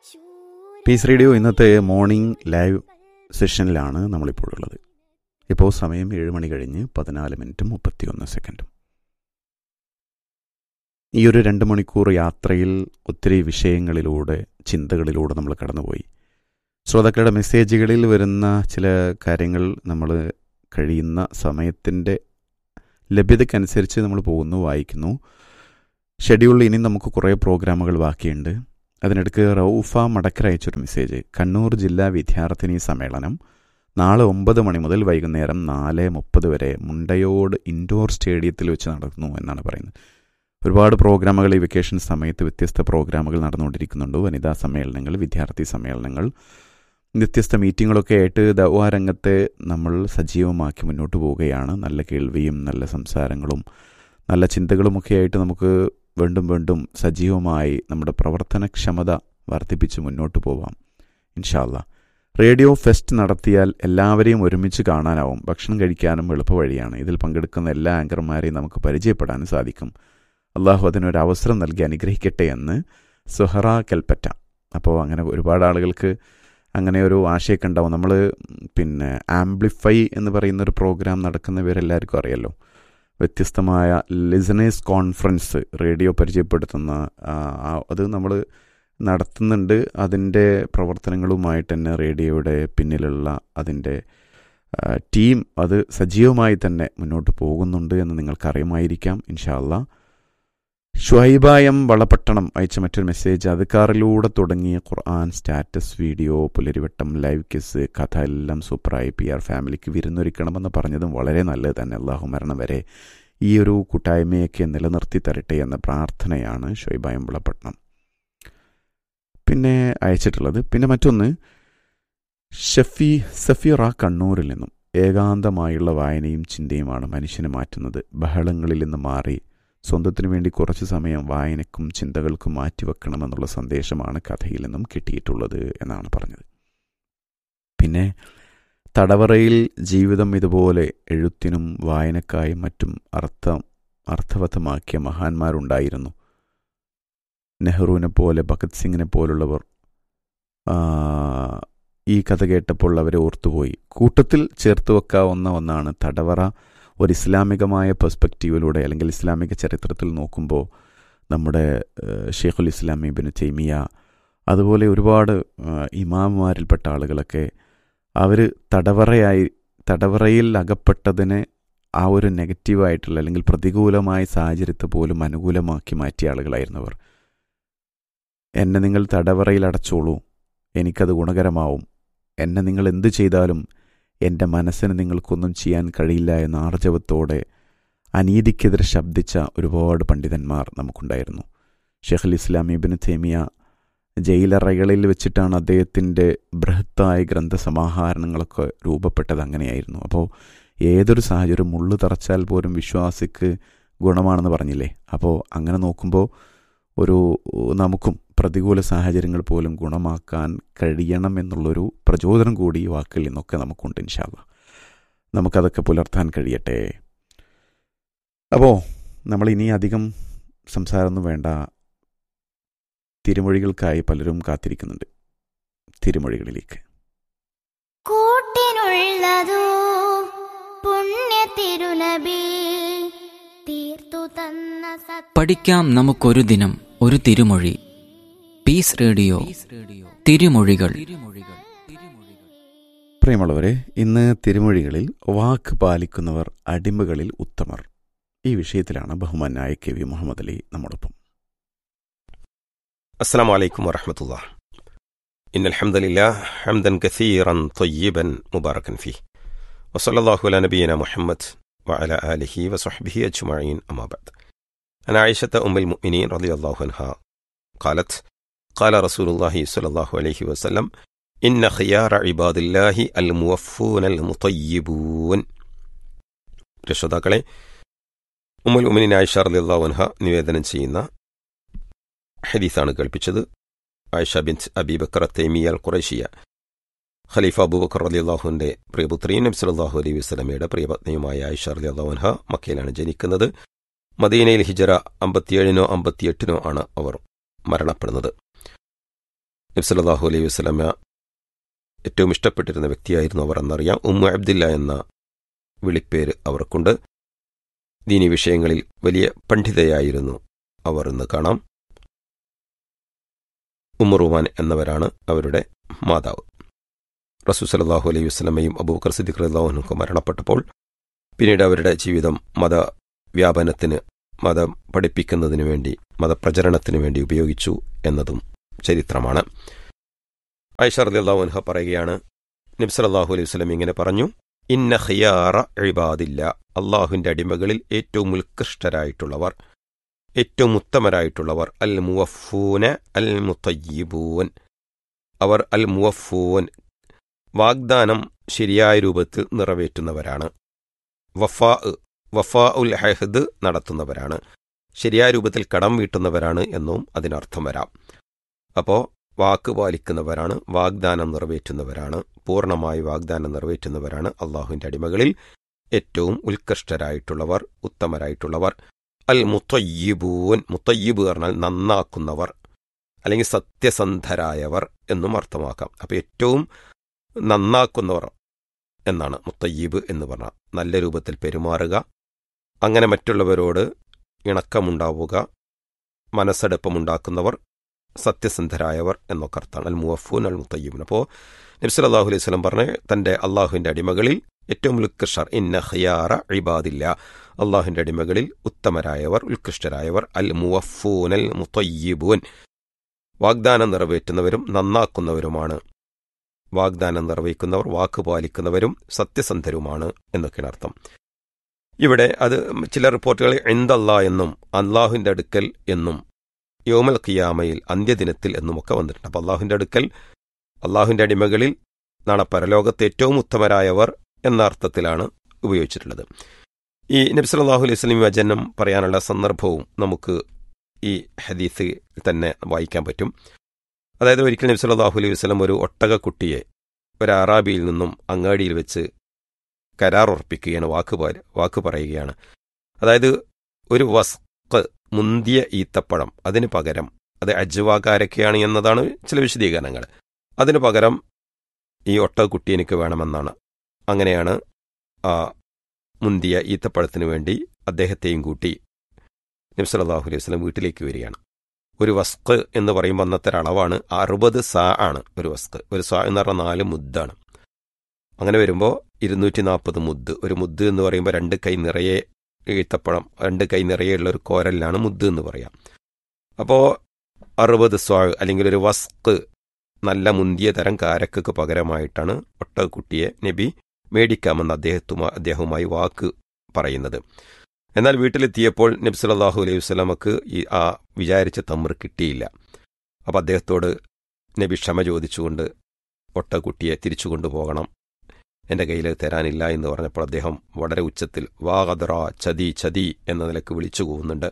piece radio ഇന്നത്തെ morning live സെഷനിലാണ് നമ്മളിപ്പോൾ ഉള്ളത് ഇപ്പോൾ സമയം ഏഴ് മണി കഴിഞ്ഞ് പതിനാല് മിനിറ്റും മുപ്പത്തിയൊന്ന് സെക്കൻഡും ഈ ഒരു രണ്ട് മണിക്കൂർ യാത്രയിൽ ഒത്തിരി വിഷയങ്ങളിലൂടെ ചിന്തകളിലൂടെ നമ്മൾ കടന്നുപോയി ശ്രോതാക്കളുടെ മെസ്സേജുകളിൽ വരുന്ന ചില കാര്യങ്ങൾ നമ്മൾ കഴിയുന്ന സമയത്തിൻ്റെ ലഭ്യതയ്ക്കനുസരിച്ച് നമ്മൾ പോകുന്നു വായിക്കുന്നു ഷെഡ്യൂളിൽ ഇനി നമുക്ക് കുറേ പ്രോഗ്രാമുകൾ ബാക്കിയുണ്ട് അതിനിടയ്ക്ക് റൌഫ മടക്കര അയച്ചൊരു മെസ്സേജ് കണ്ണൂർ ജില്ലാ വിദ്യാർത്ഥിനി സമ്മേളനം നാളെ ഒമ്പത് മണി മുതൽ വൈകുന്നേരം നാല് മുപ്പത് വരെ മുണ്ടയോട് ഇൻഡോർ സ്റ്റേഡിയത്തിൽ വെച്ച് നടക്കുന്നു എന്നാണ് പറയുന്നത് ഒരുപാട് പ്രോഗ്രാമുകൾ ഈ വെക്കേഷൻ സമയത്ത് വ്യത്യസ്ത പ്രോഗ്രാമുകൾ നടന്നുകൊണ്ടിരിക്കുന്നുണ്ട് വനിതാ സമ്മേളനങ്ങൾ വിദ്യാർത്ഥി സമ്മേളനങ്ങൾ വ്യത്യസ്ത മീറ്റിങ്ങുകളൊക്കെ ആയിട്ട് ദവാ രംഗത്തെ നമ്മൾ സജീവമാക്കി മുന്നോട്ട് പോവുകയാണ് നല്ല കേൾവിയും നല്ല സംസാരങ്ങളും നല്ല ചിന്തകളുമൊക്കെ ആയിട്ട് നമുക്ക് വീണ്ടും വീണ്ടും സജീവമായി നമ്മുടെ പ്രവർത്തനക്ഷമത വർദ്ധിപ്പിച്ച് മുന്നോട്ട് പോവാം ഇൻഷാല്ല റേഡിയോ ഫെസ്റ്റ് നടത്തിയാൽ എല്ലാവരെയും ഒരുമിച്ച് കാണാനാവും ഭക്ഷണം കഴിക്കാനും എളുപ്പവഴിയാണ് ഇതിൽ പങ്കെടുക്കുന്ന എല്ലാ ആങ്കർമാരെയും നമുക്ക് പരിചയപ്പെടാനും സാധിക്കും അള്ളാഹു അതിനൊരു അവസരം നൽകി അനുഗ്രഹിക്കട്ടെ എന്ന് സുഹറ കൽപ്പറ്റ അപ്പോൾ അങ്ങനെ ഒരുപാട് ആളുകൾക്ക് അങ്ങനെ ഒരു ആശയൊക്കെ ഉണ്ടാവും നമ്മൾ പിന്നെ ആംപ്ലിഫൈ എന്ന് പറയുന്ന ഒരു പ്രോഗ്രാം നടക്കുന്നവരെല്ലാവർക്കും അറിയാലോ വ്യത്യസ്തമായ ലിസണേഴ്സ് കോൺഫറൻസ് റേഡിയോ പരിചയപ്പെടുത്തുന്ന അത് നമ്മൾ നടത്തുന്നുണ്ട് അതിൻ്റെ പ്രവർത്തനങ്ങളുമായിട്ട് തന്നെ റേഡിയോയുടെ പിന്നിലുള്ള അതിൻ്റെ ടീം അത് സജീവമായി തന്നെ മുന്നോട്ട് പോകുന്നുണ്ട് എന്ന് നിങ്ങൾക്കറിയുമായിരിക്കാം ഇൻഷാല്ല ഷുഹൈബായം വളപട്ടണം അയച്ച മറ്റൊരു മെസ്സേജ് അതുകാറിലൂടെ തുടങ്ങിയ Quran status video Pularivattam live quiz കഥ എല്ലാം സൂപ്പറായി പി ആർ ഫാമിലിക്ക് വിരുന്നൊരുക്കണമെന്ന് പറഞ്ഞതും വളരെ നല്ലത് തന്നെ അള്ളാഹു മരണം വരെ ഈ ഒരു കൂട്ടായ്മയൊക്കെ നിലനിർത്തി തരട്ടെ എന്ന പ്രാർത്ഥനയാണ് ഷുഹൈബായം വളപട്ടണം പിന്നെ അയച്ചിട്ടുള്ളത് പിന്നെ മറ്റൊന്ന് ഷഫി സഫീറ കണ്ണൂരിൽ നിന്നും ഏകാന്തമായുള്ള വായനയും ചിന്തയുമാണ് മനുഷ്യനെ മാറ്റുന്നത് ബഹളങ്ങളിൽ നിന്ന് മാറി സ്വന്തത്തിനു വേണ്ടി കുറച്ച് സമയം വായനക്കും ചിന്തകൾക്കും മാറ്റിവെക്കണമെന്നുള്ള സന്ദേശമാണ് കഥയിൽ നിന്നും കിട്ടിയിട്ടുള്ളത് എന്നാണ് പറഞ്ഞത് പിന്നെ തടവറയിൽ ജീവിതം ഇതുപോലെ എഴുത്തിനും വായനക്കായും മറ്റും അർത്ഥം അർത്ഥവത്തമാക്കിയ മഹാന്മാരുണ്ടായിരുന്നു നെഹ്റുവിനെ പോലെ ഭഗത് സിംഗിനെ പോലുള്ളവർ ഈ കഥ കേട്ടപ്പോൾ അവരെ ഓർത്തുപോയി കൂട്ടത്തിൽ ചേർത്ത് വെക്കാവുന്ന ഒന്നാണ് തടവറ ഒരു ഇസ്ലാമികമായ പെർസ്പെക്റ്റീവിലൂടെ അല്ലെങ്കിൽ ഇസ്ലാമിക ചരിത്രത്തിൽ നോക്കുമ്പോൾ നമ്മുടെ ഷെയ്ഖുൽ ഇസ്ലാം ഇബിന് തൈമിയ അതുപോലെ ഒരുപാട് ഇമാമുമാരിൽപ്പെട്ട ആളുകളൊക്കെ അവർ തടവറയായി തടവറയിൽ അകപ്പെട്ടതിനെ ആ ഒരു നെഗറ്റീവായിട്ടുള്ള അല്ലെങ്കിൽ പ്രതികൂലമായ സാഹചര്യത്തെ പോലും അനുകൂലമാക്കി മാറ്റിയ ആളുകളായിരുന്നവർ എന്നെ നിങ്ങൾ തടവറയിൽ അടച്ചോളൂ എനിക്കത് ഗുണകരമാവും എന്നെ നിങ്ങൾ എന്ത് ചെയ്താലും എൻ്റെ മനസ്സിന് നിങ്ങൾക്കൊന്നും ചെയ്യാൻ കഴിയില്ല എന്ന ആർജവത്തോടെ അനീതിക്കെതിരെ ശബ്ദിച്ച ഒരുപാട് പണ്ഡിതന്മാർ നമുക്കുണ്ടായിരുന്നു ഷെഖുൽ ഇസ്ലാം ഇബിന് തേമിയ ജയിലറകളിൽ വെച്ചിട്ടാണ് അദ്ദേഹത്തിൻ്റെ ബൃഹത്തായ ഗ്രന്ഥസമാഹാരണങ്ങളൊക്കെ രൂപപ്പെട്ടത് അങ്ങനെയായിരുന്നു അപ്പോൾ ഏതൊരു സാഹചര്യം മുള്ളു തറച്ചാൽ പോലും വിശ്വാസിക്ക് ഗുണമാണെന്ന് പറഞ്ഞില്ലേ അപ്പോൾ അങ്ങനെ നോക്കുമ്പോൾ ഒരു നമുക്കും പ്രതികൂല സാഹചര്യങ്ങൾ പോലും ഗുണമാക്കാൻ കഴിയണം എന്നുള്ളൊരു പ്രചോദനം കൂടി ഈ വാക്കിൽ നിന്നൊക്കെ നമുക്കുണ്ട് ഇൻഷാല്ല നമുക്കതൊക്കെ പുലർത്താൻ കഴിയട്ടെ അപ്പോൾ നമ്മൾ ഇനി അധികം സംസാരമൊന്നും വേണ്ട തിരുമൊഴികൾക്കായി പലരും കാത്തിരിക്കുന്നുണ്ട് തിരുമൊഴികളിലേക്ക് കൂട്ടിനുള്ളതോ പുണ്യ തിരുനബി തീർത്തു തന്ന പഠിക്കാം നമുക്കൊരു ദിനം ഒരു തിരുമൊഴി പീസ് റേഡിയോ തിരുമൊഴികൾ പ്രിയമുള്ളവരെ ഇന്ന് തിരുമൊഴികളിൽ വാക്ക് പാലിക്കുന്നവർ അടിമകളിൽ ഉത്തമർ ഈ വിഷയത്തിലാണ് ബഹുമാനായ കെ വി മുഹമ്മദ് അലി നമ്മോടൊപ്പം السلام عليكم ورحمة الله إن الحمد لله حمدا كثيرا طيبا مباركا فيه وصلى الله على نبينا محمد وعلى آله وصحبه أجمعين أما بعد أنا عائشة أم المؤمنين رضي الله عنها قالت قال رسول الله صلى الله عليه وسلم إن خيار عباد الله الموفون المطيبون രക്ഷതാക്കളെ ഉമ്മുൽ ഉമിനിൻ ആയിഷ റളിയല്ലാഹു അൻഹ നിവേദനം ചെയ്യുന്ന ഹദീസാണ് കേൾപ്പിച്ചത് Aisha bin Abibakr Taimiya al Qurashiya Khalifa Abubakr റളിയല്ലാഹുവിന്റെ പ്രിയപുത്രിയും നബി സല്ലല്ലാഹു അലൈഹി വസല്ലമയുടെ പ്രിയപത്നിയുമായ ആയിഷ റളിയല്ലാഹു അൻഹ മക്കയിലാണ് ജനിക്കുന്നത് മദീനയിൽ ഹിജറ അമ്പത്തിയേഴിനോ അമ്പത്തിയെട്ടിനോ ആണ് അവർ മരണപ്പെടുന്നത് നബ്സല്ലാഹു അലൈഹി വസ്ലമ ഏറ്റവും ഇഷ്ടപ്പെട്ടിരുന്ന വ്യക്തിയായിരുന്നു അവർ എന്നറിയാം ഉമ്മ അബ്ദില്ല എന്ന വിളിപ്പേര് അവർക്കുണ്ട് ദീനി വിഷയങ്ങളിൽ വലിയ പണ്ഡിതയായിരുന്നു അവർ എന്ന് കാണാം ഉമ്മറുമാൻ എന്നവരാണ് അവരുടെ മാതാവ് റസൂ സലാഹു അലൈഹി വസ്ലമയും അബൂബക്കർ സിദ്ദിഖ് അള്ളാഹുനൊക്കെ മരണപ്പെട്ടപ്പോൾ പിന്നീട് അവരുടെ ജീവിതം മതവ്യാപനത്തിന് മതം പഠിപ്പിക്കുന്നതിനു വേണ്ടി മതപ്രചരണത്തിനു വേണ്ടി ഉപയോഗിച്ചു എന്നതും ചരിത്രമാണ് ഐഷ റളിയല്ലാഹു അൻഹ പറയുകയാണ് നബ്സലല്ലാഹു അലൈഹി വസല്ലം ഇങ്ങനെ പറഞ്ഞു ഇന്ന ഖിയാറ ഇബാദില്ല അള്ളാഹുവിന്റെ അടിമകളിൽ ഏറ്റവും ഉത്കൃഷ്ടരായിട്ടുള്ളവർ ഏറ്റവും ഉത്തമരായിട്ടുള്ളവർ അൽ മുവഫൂന അൽ മുത്തയ്യിബൂൻ അവർ അൽ മുവഫൂൻ വാഗ്ദാനം ശരിയായ രൂപത്തിൽ നിറവേറ്റുന്നവരാണ് വഫാ വഫാ ഉൽ ഹഹദ് നടത്തുന്നവരാണ് ശരിയായ രൂപത്തിൽ കടം വീട്ടുന്നവരാണ് എന്നും അതിനർത്ഥം വരാം അപ്പോൾ വാക്ക് പാലിക്കുന്നവരാണ് വാഗ്ദാനം നിറവേറ്റുന്നവരാണ് പൂർണ്ണമായി വാഗ്ദാനം നിറവേറ്റുന്നവരാണ് അള്ളാഹുവിന്റെ അടിമകളിൽ ഏറ്റവും ഉത്കൃഷ്ടരായിട്ടുള്ളവർ ഉത്തമരായിട്ടുള്ളവർ അൽ മുത്തയ്യിബൂൻ മുത്തയ്യിബ് പറഞ്ഞാൽ നന്നാക്കുന്നവർ അല്ലെങ്കിൽ സത്യസന്ധരായവർ എന്നും അർത്ഥമാക്കാം അപ്പോൾ ഏറ്റവും നന്നാക്കുന്നവർ എന്നാണ് മുത്തയ്യീബ് എന്ന് പറഞ്ഞാൽ നല്ല രൂപത്തിൽ പെരുമാറുക അങ്ങനെ മറ്റുള്ളവരോട് ഇണക്കമുണ്ടാവുക മനസ്സെടുപ്പമുണ്ടാക്കുന്നവർ സത്യസന്ധരായവർ എന്നൊക്കെ അർത്ഥമാണ് അൽ മുവഫൂൻ അൽ മുത്തയ്യീബിൻ അപ്പോൾ നബ്സൽ അള്ളാഹു അലൈഹി സ്വലം പറഞ്ഞ് തന്റെ അള്ളാഹുവിന്റെ അടിമകളിൽ ഏറ്റവും ഉത്കൃഷ്ടർ ഇന്ന ഖിയാറ ഇബാദില്ല അള്ളാഹുവിന്റെ അടിമകളിൽ ഉത്തമരായവർ ഉത്കൃഷ്ടരായവർ അൽ മുവഫൂൻ അൽ മുത്തയ്യീബൂൻ വാഗ്ദാനം നിറവേറ്റുന്നവരും നന്നാക്കുന്നവരുമാണ് വാഗ്ദാനം നിർവഹിക്കുന്നവർ വാക്ക് പാലിക്കുന്നവരും സത്യസന്ധരുമാണ് എന്നൊക്കെയാണ് അർത്ഥം ഇവിടെ അത് ചില റിപ്പോർട്ടുകളിൽ എന്തല്ല എന്നും അള്ളാഹുവിന്റെ അടുക്കൽ എന്നും യോമൽ ഖിയാമയിൽ അന്ത്യദിനത്തിൽ എന്നുമൊക്കെ വന്നിട്ടുണ്ട് അപ്പോൾ അള്ളാഹുവിന്റെ അടുക്കൽ അള്ളാഹുവിന്റെ അടിമകളിൽ നാളെ പരലോകത്ത് ഏറ്റവും ഉത്തമരായവർ എന്ന അർത്ഥത്തിലാണ് ഉപയോഗിച്ചിട്ടുള്ളത് ഈ നബ്സലാഹു അലൈഹി സ്വലം വചനം പറയാനുള്ള സന്ദർഭവും നമുക്ക് ഈ ഹദീസ് തന്നെ വായിക്കാൻ പറ്റും അതായത് ഒരിക്കൽ നബി സല്ലല്ലാഹു അലൈഹി വസല്ലം ഒരു ഒട്ടകക്കുട്ടിയെ ഒരു അറാബിയിൽ നിന്നും അങ്ങാടിയിൽ വെച്ച് കരാർ ഉറപ്പിക്കുകയാണ് വാക്ക് പാ- വാക്ക് പറയുകയാണ് അതായത് ഒരു വസ്ക് മുന്തിയ ഈത്തപ്പഴം അതിന് പകരം അത് അജ്വാകാരൊക്കെയാണ് എന്നതാണ് ചില വിശദീകരണങ്ങൾ അതിന് പകരം ഈ ഒട്ടകക്കുട്ടി എനിക്ക് വേണമെന്നാണ് അങ്ങനെയാണ് ആ മുന്തിയ ഈത്തപ്പഴത്തിന് വേണ്ടി അദ്ദേഹത്തെയും കൂട്ടി നബി സല്ലല്ലാഹു അലൈഹി വസല്ലം വീട്ടിലേക്ക് വരികയാണ് ഒരു വസ്ക് എന്ന് പറയുമ്പോൾ അന്നത്തെ ഒരു അളവാണ് അറുപത് സാ ആണ് ഒരു വസ്ക് ഒരു സാ എന്ന് പറഞ്ഞാൽ നാല് മുദ്ദാണ് അങ്ങനെ വരുമ്പോൾ ഇരുന്നൂറ്റി നാൽപ്പത് മുദ്ദ് ഒരു മുദ്ദ് എന്ന് പറയുമ്പോൾ രണ്ട് കൈ നിറയെ ഈത്തപ്പഴം രണ്ട് കൈ നിറയെയുള്ള ഒരു കോരലിലാണ് മുദ്ദ് എന്ന് പറയാം അപ്പോൾ അറുപത് സ്വാ അല്ലെങ്കിൽ ഒരു വസ്ക് നല്ല മുന്തിയ തരം കാരക്കക്ക് പകരമായിട്ടാണ് ഒട്ടകക്കുട്ടിയെ നബി മേടിക്കാമെന്ന് അദ്ദേഹത്തുമായി അദ്ദേഹവുമായി വാക്ക് പറയുന്നത് എന്നാൽ വീട്ടിലെത്തിയപ്പോൾ നബി സല്ലല്ലാഹു അലൈഹി വസല്ലമക്ക് ഈ ആ വിചാരിച്ച തമ്മിർ കിട്ടിയില്ല അപ്പോൾ അദ്ദേഹത്തോട് നബി ക്ഷമ ചോദിച്ചുകൊണ്ട് ഒട്ടകുട്ടിയെ തിരിച്ചു കൊണ്ടുപോകണം എൻ്റെ കയ്യിൽ തരാനില്ല എന്ന് പറഞ്ഞപ്പോൾ അദ്ദേഹം വളരെ ഉച്ചത്തിൽ വാഗദ്ര ചതി ചതി എന്ന നിലക്ക് വിളിച്ചു പോകുന്നുണ്ട്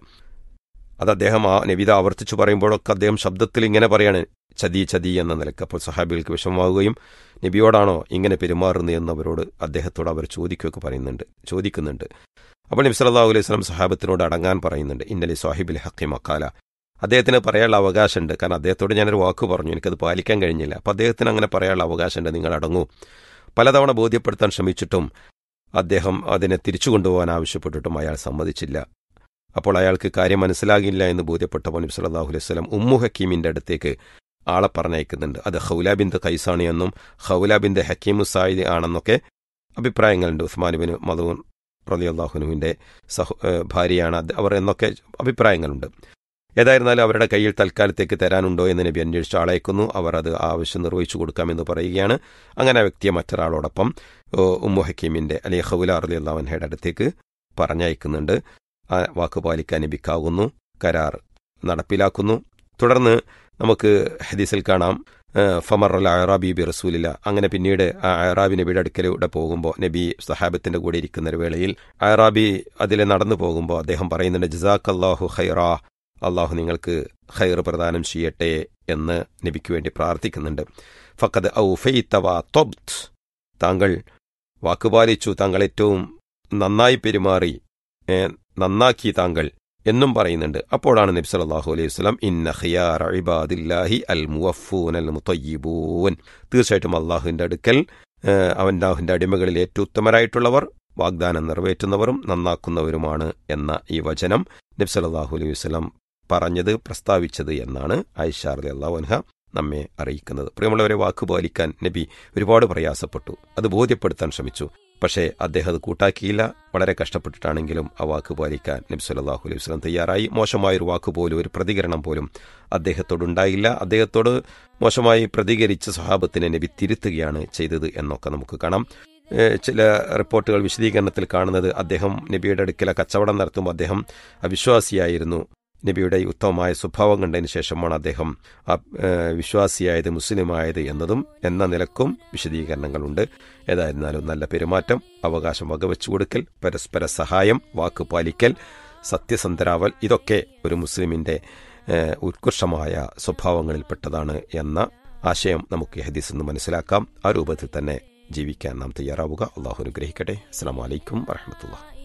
അത് അദ്ദേഹം ആ നബിത ആവർത്തിച്ചു പറയുമ്പോഴൊക്കെ അദ്ദേഹം ശബ്ദത്തിൽ ഇങ്ങനെ പറയാണ് ചതി ചതി എന്ന നിലക്ക് അപ്പോൾ സഹാബികൾക്ക് വിഷമമാവുകയും നബിയോടാണോ ഇങ്ങനെ പെരുമാറുന്നത് എന്ന് അവരോട് അദ്ദേഹത്തോട് അവർ ചോദിക്കുകയൊക്കെ പറയുന്നുണ്ട് ചോദിക്കുന്നുണ്ട് അപ്പോൾ നബി സല്ലല്ലാഹു അലൈഹി വസല്ലം സഹാബത്തിനോട് അടങ്ങാൻ പറയുന്നുണ്ട് ഇന്നലെ സാഹിബിൽ ഹക്കി മക്കാല അദ്ദേഹത്തിന് പറയാനുള്ള അവകാശമുണ്ട് കാരണം അദ്ദേഹത്തോട് ഞാനൊരു വാക്ക് പറഞ്ഞു എനിക്കത് പാലിക്കാൻ കഴിഞ്ഞില്ല അപ്പോൾ അദ്ദേഹത്തിന് അങ്ങനെ പറയാനുള്ള അവകാശമുണ്ട് നിങ്ങൾ അടങ്ങൂ പലതവണ ബോധ്യപ്പെടുത്താൻ ശ്രമിച്ചിട്ടും അദ്ദേഹം അതിനെ തിരിച്ചു കൊണ്ടുപോകാൻ ആവശ്യപ്പെട്ടിട്ടും അയാൾ സമ്മതിച്ചില്ല അപ്പോൾ അയാൾക്ക് കാര്യം മനസ്സിലാകില്ല എന്ന് ബോധ്യപ്പെട്ടപ്പോൾ നബി സല്ലല്ലാഹു അലൈഹി വസല്ലം ഉമ്മു ഹക്കീമിന്റെ അടുത്തേക്ക് ആളെ പറഞ്ഞയക്കുന്നുണ്ട് അത് ഹൗല ബിന്ദ് കൈസാണ് എന്നും ഹൗല ബിന്ദ് ഹക്കീമു സായിദ് ആണെന്നൊക്കെ അഭിപ്രായങ്ങളുണ്ട് ഉസ്മാനുബിൻ മധുൻ റലിയല്ലാഹുനുവിൻ്റെ സഹ ഏഹ് ഭാര്യയാണ് അത് അവർ എന്നൊക്കെ അഭിപ്രായങ്ങളുണ്ട് ഏതായിരുന്നാലും അവരുടെ കയ്യിൽ തൽക്കാലത്തേക്ക് തരാനുണ്ടോ എന്ന് നബി അന്വേഷിച്ച് ആളയക്കുന്നു അവർ അത് ആവശ്യം നിർവഹിച്ചു കൊടുക്കാമെന്ന് പറയുകയാണ് അങ്ങനെ ആ വ്യക്തിയെ മറ്റൊരാളോടൊപ്പം ഓ, ഉമ്മു ഹക്കീമിൻ്റെ അല്ലെങ്കിൽ ഹൗല അറലി അള്ളാഹുൻഹയുടെ അടുത്തേക്ക് പറഞ്ഞയക്കുന്നുണ്ട് ആ വാക്ക് പാലിക്കാൻ നബിക്കാകുന്നു കരാർ നടപ്പിലാക്കുന്നു തുടർന്ന് നമുക്ക് ഹദീസിൽ കാണാം ഫമറൽ അയറാബി ബി റസൂലില്ല അങ്ങനെ പിന്നീട് ആ അയറാബി നബിയുടെ അടുക്കലൂടെ പോകുമ്പോൾ നബി സഹാബത്തിന്റെ കൂടെ ഇരിക്കുന്ന ഒരു വേളയിൽ അയറാബി അതിൽ നടന്നു പോകുമ്പോൾ അദ്ദേഹം പറയുന്നുണ്ട് ജസാഖ് അള്ളാഹു ഖൈറാ അള്ളാഹു നിങ്ങൾക്ക് ഖൈർ പ്രദാനം ചെയ്യട്ടെ എന്ന് നബിക്ക് വേണ്ടി പ്രാർത്ഥിക്കുന്നുണ്ട് ഫക്കത് ഔഫൈത്തവ തൊബ്ത് താങ്കൾ വാക്കുപാലിച്ചു താങ്കൾ ഏറ്റവും നന്നായി പെരുമാറി ഏ, നന്നാക്കി താങ്കൾ എന്നും പറയുന്നുണ്ട് അപ്പോഴാണ് നബി സല്ലല്ലാഹു അലൈഹി വസല്ലം ഇന്ന ഖിയാറ ഇബാദില്ലാഹി അൽ മുവഫൂൻ അൽ മുതയ്യിബൂൻ തീർച്ചയായിട്ടും അള്ളാഹുവിൻ്റെ അടുക്കൽ ഏഹ്, അവൻ്റെ അവൻ്റെ അടിമകളിൽ ഏറ്റവും ഉത്തമരായിട്ടുള്ളവർ വാഗ്ദാനം നിറവേറ്റുന്നവരും നന്നാക്കുന്നവരുമാണ് എന്ന ഈ വചനം നബി സല്ലല്ലാഹു അലൈഹി വസല്ലം പറഞ്ഞത് പ്രസ്താവിച്ചത് എന്നാണ് ഐഷാർ അള്ളാഹു അൻഹ നമ്മെ അറിയിക്കുന്നത് പ്രിയമുള്ളവരെ വാക്ക് പാലിക്കാൻ നബി ഒരുപാട് പ്രയാസപ്പെട്ടു അത് ബോധ്യപ്പെടുത്താൻ ശ്രമിച്ചു പക്ഷേ അദ്ദേഹം അത് കൂട്ടാക്കിയില്ല വളരെ കഷ്ടപ്പെട്ടിട്ടാണെങ്കിലും ആ വാക്ക് പാലിക്കാൻ നബി സല്ലല്ലാഹു അലൈഹി വസല്ലം തയ്യാറായി മോശമായൊരു വാക്ക് പോലും ഒരു പ്രതികരണം പോലും അദ്ദേഹത്തോടുണ്ടായില്ല അദ്ദേഹത്തോട് മോശമായി പ്രതികരിച്ച സ്വഹാബത്തിനെ നബി തിരുത്തുകയാണ് ചെയ്തത് എന്നൊക്കെ നമുക്ക് കാണാം ഏഹ് ചില റിപ്പോർട്ടുകൾ വിശദീകരണത്തിൽ കാണുന്നത് അദ്ദേഹം നബിയുടെ അടുക്കല കച്ചവടം നടത്തുമ്പോൾ അദ്ദേഹം അവിശ്വാസിയായിരുന്നു നബിയുടെ ഈ ഉത്തമമായ സ്വഭാവം കണ്ടതിന് ശേഷമാണ് അദ്ദേഹം ആ, ഏഹ്, വിശ്വാസിയായത് മുസ്ലിമായത് എന്നതും എന്ന നിലക്കും വിശദീകരണങ്ങളുണ്ട് ഏതായിരുന്നാലും നല്ല പെരുമാറ്റം അവകാശം വകവെച്ചു കൊടുക്കൽ പരസ്പര സഹായം വാക്ക് പാലിക്കൽ സത്യസന്ധരാവൽ ഇതൊക്കെ ഒരു മുസ്ലിമിന്റെ ഏഹ്, ഉത്കൃഷ്ടമായ സ്വഭാവങ്ങളിൽപ്പെട്ടതാണ് എന്ന ആശയം നമുക്ക് ഈ ഹദീസ് നിന്ന് മനസ്സിലാക്കാം ആ രൂപത്തിൽ തന്നെ ജീവിക്കാൻ നാം തയ്യാറാവുക അള്ളാഹു അനുഗ്രഹിക്കട്ടെ അസ്സാം വലൈക്കും വരഹമത്തുള്ള